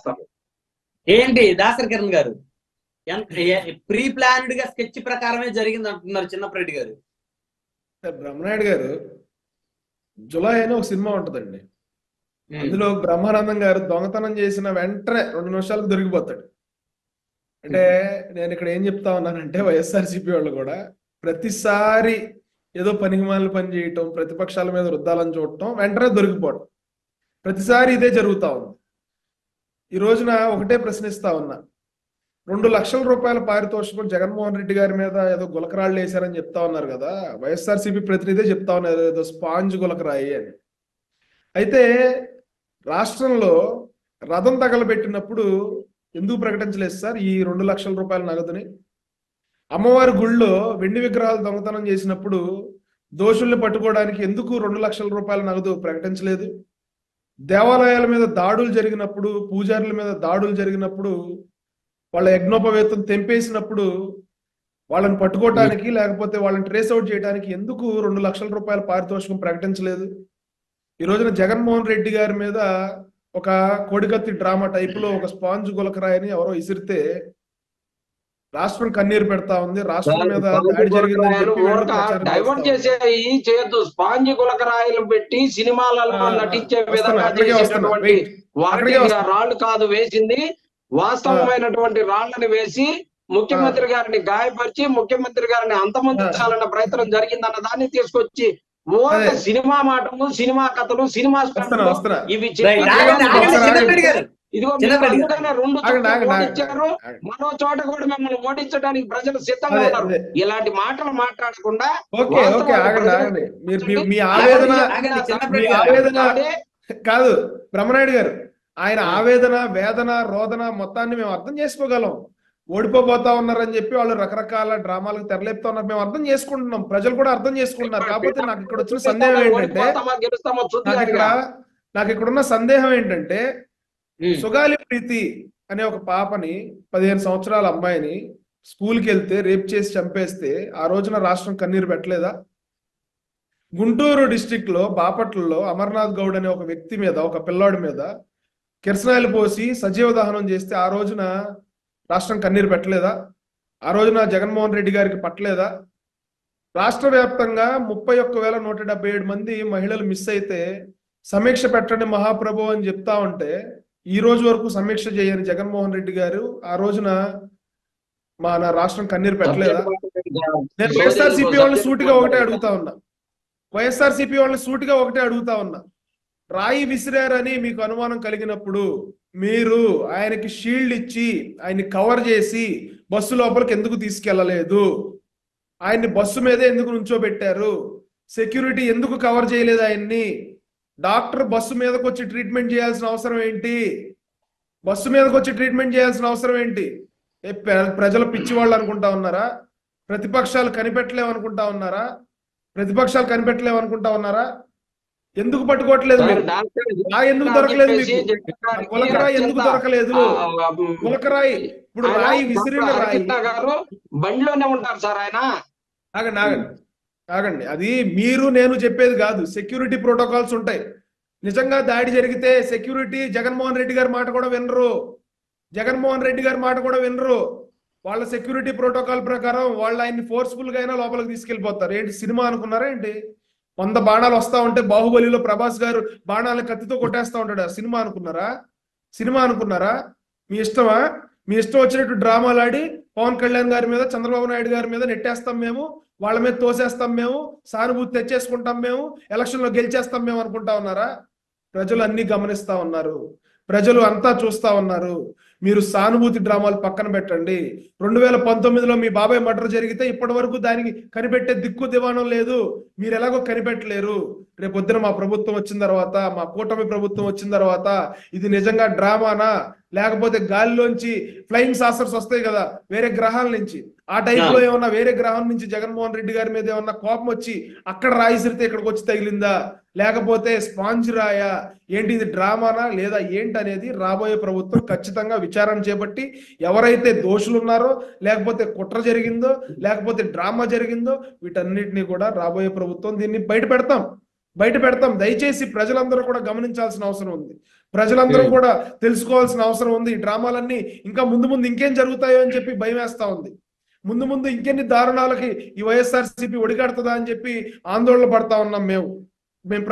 చేస్తాను ఏంటి దాసరి కిరణ్ గారు ప్రీ ప్లాన్డ్ గా స్కెచ్ ప్రకారమే జరిగింది అంటున్నారు చిన్నప్పరెడ్డి గారు బ్రహ్మనాయుడు గారు జులై అని ఒక సినిమా ఉంటదండి అందులో బ్రహ్మానందం గారు దొంగతనం చేసిన వెంటనే రెండు నిమిషాలకు దొరికిపోతాడు అంటే నేను ఇక్కడ ఏం చెప్తా ఉన్నానంటే వైఎస్ఆర్సీపీ వాళ్ళు కూడా ప్రతిసారి ఏదో పనికిమాలిన పని చేయటం ప్రతిపక్షాల మీద రుద్దాలని చూడటం వెంటనే దొరికిపోవడం ప్రతిసారి ఇదే జరుగుతా ఉంది ఈ రోజున ఒకటే ప్రశ్నిస్తా ఉన్నా రెండు లక్షల రూపాయల పారితోషికం జగన్మోహన్ రెడ్డి గారి మీద ఏదో గులకరాళ్ళు వేశారని చెప్తా ఉన్నారు కదా వైఎస్ఆర్సీపీ ప్రతినిధే చెప్తా ఉన్నారు ఏదో స్పాంజ్ గులకరాయి అని అయితే రాష్ట్రంలో రథం తగలబెట్టినప్పుడు ఎందుకు ప్రకటించలేదు సార్ ఈ రెండు లక్షల రూపాయల నగదుని అమ్మవారి గుళ్ళో వెండి విగ్రహాలు దొంగతనం చేసినప్పుడు దోషుల్ని పట్టుకోవడానికి ఎందుకు రెండు లక్షల రూపాయల నగదు ప్రకటించలేదు దేవాలయాల మీద దాడులు జరిగినప్పుడు పూజారుల మీద దాడులు జరిగినప్పుడు వాళ్ళ యజ్ఞోపవేతం తెంపేసినప్పుడు వాళ్ళని పట్టుకోవటానికి లేకపోతే వాళ్ళని ట్రేస్ అవుట్ చేయడానికి ఎందుకు రెండు లక్షల రూపాయల పారితోషికం ప్రకటించలేదు ఈ రోజున జగన్మోహన్ రెడ్డి గారి మీద ఒక కోడికత్తి డ్రామా టైప్ లో ఒక స్పాంజ్ గులకరాయని ఎవరో ఇసిరితే రాష్ట్రం కన్నీరు పెడతా ఉంది రాష్ట్రం మీద దాడి జరిగిందని చెప్పి వీళ్ళు ప్రచారం డైవర్ట్ చేస్తా ఉన్నారు. చేసే ఈ చేయొద్దు స్పాంజి గులకరాయిలు పెట్టి సినిమాలలో ఆ, నటించే వస్తున్నా, విధంగా అక్కడికే వస్తున్నా. చేసినటువంటి Wait. వాటికి అక్కడికే వస్తున్నా. రాళ్ళు కాదు వేసింది వాస్తవమైనటువంటి రాళ్లను వేసి ముఖ్యమంత్రి గారిని గాయపరిచి ముఖ్యమంత్రి గారిని అంతమొందించాలన్న ప్రయత్నం జరిగిందన్న దాన్ని తీసుకొచ్చి ఓన్లీ అదే. సినిమా మాటలు సినిమా కథలు సినిమా వస్తున్నా స్టంట్లు వస్తున్నా ఇవి రైట్, చెప్పి ఆగండి, ఆగండి, ఒకసారి చిన్నప్పరెడ్డి గారు ఇదిగో మీరు చిన్నప్పరెడ్డి గారు. అందుకనే రెండు ఆగండి, చోట్ల ఆగండి, ఓడించారు ఆగండి. మరో చోట కూడా మిమ్మల్ని ఓడించడానికి ప్రజలు సిద్ధంగా అదే, ఉన్నారు అదే. ఇలాంటి మాటలు మాట్లాడకుండా ఓకే ఓకే వాస్తవాలు ఆగండి ప్రజలకు ఆగండి మీరు మీ- మీ ఆగండి, ఆవేదన ఆగండి, మీ చిన్నప్పరెడ్డి గారు. ఆవేదన అదే కాదు బ్రహ్మనాయుడు గారు ఆయన ఆవేదన వేదన రోదన మొత్తాన్ని మేము అర్థం చేసుకోగలం ఓడిపోబోతా ఉన్నారని చెప్పి వాళ్ళు రకరకాల డ్రామాలకు తెరలేపుతా ఉన్నారు మేము అర్థం చేసుకుంటున్నాం ప్రజలు కూడా అర్థం చేసుకుంటున్నారు కాకపోతే నాకు ఇక్కడ వచ్చిన సందేహం ఏంటంటే ఓడిపోతామా, గెలుస్తామా చూద్దాం నాకు ఇక్కడ నాకు ఇక్కడ ఉన్న సందేహం ఏంటంటే ఉమ్. సుగాలి ప్రీతి అనే ఒక పాపని పదిహేను సంవత్సరాల అమ్మాయిని స్కూల్కి వెళ్తే రేప్ చేసి చంపేస్తే ఆ రోజున రాష్ట్రం కన్నీరు పెట్టలేదా గుంటూరు డిస్టిక్ లో బాపట్లలో అమర్నాథ్ గౌడ్ అనే ఒక వ్యక్తి మీద ఒక పిల్లాడి మీద కిరసనాయలు పోసి సజీవ దహనం చేస్తే ఆ రోజున రాష్ట్రం కన్నీరు పెట్టలేదా ఆ రోజున జగన్మోహన్ రెడ్డి గారికి పట్టలేదా రాష్ట్ర వ్యాప్తంగా ముప్పై ఒక్క వేల నూట డెబ్బై ఏడు మంది మహిళలు మిస్ అయితే సమీక్ష పెట్టండి మహాప్రభు అని చెప్తా ఉంటే ఈ రోజు వరకు సమీక్ష చేయని జగన్మోహన్ రెడ్డి గారు ఆ రోజున మన రాష్ట్రం కన్నీరు పెట్టలేదా నేను వైఎస్ఆర్ సిపి వాళ్ళని సూటిగా ఒకటే అడుగుతా ఉన్నా వైఎస్ఆర్ సిపి వాళ్ళని సూటిగా ఒకటే అడుగుతా ఉన్నా రాయి విసిరారని మీకు అనుమానం కలిగినప్పుడు మీరు ఆయనకి షీల్డ్ ఇచ్చి ఆయన్ని కవర్ చేసి బస్సు లోపలికి ఎందుకు తీసుకెళ్లలేదు ఆయన్ని బస్సు మీదే ఎందుకు నుంచోబెట్టారు సెక్యూరిటీ ఎందుకు కవర్ చేయలేదు ఆయన్ని డాక్టర్ బస్సు మీదకి వచ్చి ట్రీట్మెంట్ చేయాల్సిన అవసరం ఏంటి బస్సు మీదకి వచ్చి ట్రీట్మెంట్ చేయాల్సిన అవసరం ఏంటి ఏ ప్ర- ప్రజలు పిచ్చి వాళ్ళు అనుకుంటా ఉన్నారా ప్రతిపక్షాలు కనిపెట్టలేవు అనుకుంటా ఉన్నారా ప్రతిపక్షాలు కనిపెట్టలేవు అనుకుంటా ఉన్నారా ఎందుకు పట్టుకోవట్లేదు మీరు రా ఎందుకు దొరకలేదు మీకు గులకరాయి ఎందుకు దొరకలేదు గులకరాయి ఇప్పుడు రాయి విసిరిన రాయి గారు బండిలోనే ఉంటారు సార్ ఆయన ఆగండి ఆగండి ఆగండి అది మీరు నేను చెప్పేది కాదు సెక్యూరిటీ ప్రోటోకాల్స్ ఉంటాయి నిజంగా దాడి జరిగితే సెక్యూరిటీ జగన్మోహన్ రెడ్డి గారి మాట కూడా వినరు జగన్మోహన్ రెడ్డి గారి మాట కూడా వినరు వాళ్ళ సెక్యూరిటీ ప్రోటోకాల్ ప్రకారం వాళ్ళు ఆయన్ని ఫోర్స్ఫుల్ గా అయినా లోపలికి తీసుకెళ్లిపోతారు ఏంటి సినిమా అనుకున్నారా ఏంటి వంద బాణాలు వస్తా ఉంటే బాహుబలిలో ప్రభాస్ గారు బాణాలను కత్తితో కొట్టేస్తా ఉంటాడు ఆ సినిమా అనుకున్నారా సినిమా అనుకున్నారా మీ ఇష్టమా మీ ఇష్టం వచ్చినట్టు డ్రామాలు ఆడి పవన్ కళ్యాణ్ గారి మీద చంద్రబాబు నాయుడు గారి మీద నెట్టేస్తాం మేము వాళ్ళ మీద తోసేస్తాం మేము సానుభూతి తెచ్చేసుకుంటాం మేము ఎలక్షన్ లో గెలిచేస్తాం మేము అనుకుంటా ఉన్నారా ప్రజలు అన్ని గమనిస్తా ఉన్నారు ప్రజలు అంతా చూస్తా ఉన్నారు మీరు సానుభూతి డ్రామాలు పక్కన పెట్టండి రెండు వేల పంతొమ్మిదిలో మీ బాబాయ్ మర్డర్ జరిగితే ఇప్పటి వరకు దానికి కనిపెట్టే దిక్కు దివాణం లేదు మీరు ఎలాగో కనిపెట్టలేరు రేపు పొద్దున మా ప్రభుత్వం వచ్చిన తర్వాత మా కూటమి ప్రభుత్వం వచ్చిన తర్వాత ఇది నిజంగా డ్రామానా లేకపోతే గాలిలోంచి ఫ్లయింగ్ సాసర్స్ వస్తాయి కదా వేరే గ్రహాల నుంచి ఆ టైప్ లో ఏమన్నా వేరే గ్రహం నుంచి జగన్మోహన్ రెడ్డి గారి మీద ఏమన్నా కోపం వచ్చి అక్కడ రాయిసిరితే ఇక్కడికి వచ్చి తగిలిందా లేకపోతే స్పాంజ్ రాయా ఏంటి ఇది డ్రామానా లేదా ఏంటి అనేది రాబోయే ప్రభుత్వం ఖచ్చితంగా విచారణ చేపట్టి ఎవరైతే దోషులు ఉన్నారో లేకపోతే కుట్ర జరిగిందో లేకపోతే డ్రామా జరిగిందో వీటన్నిటిని కూడా రాబోయే ప్రభుత్వం దీన్ని బయట పెడతాం బయట పెడతాం దయచేసి ప్రజలందరూ కూడా గమనించాల్సిన అవసరం ఉంది ప్రజలందరూ Hmm. కూడా తెలుసుకోవాల్సిన అవసరం ఉంది ఈ డ్రామాలన్నీ ఇంకా ముందు ముందు ఇంకేం జరుగుతాయో అని చెప్పి భయం వేస్తా ఉంది ముందు ముందు ఇంకెన్ని దారుణాలకి ఈ వైఎస్ఆర్సీపీ ఒడిగడుతుందా అని చెప్పి ఆందోళన పడతా ఉన్నాం మేము మేము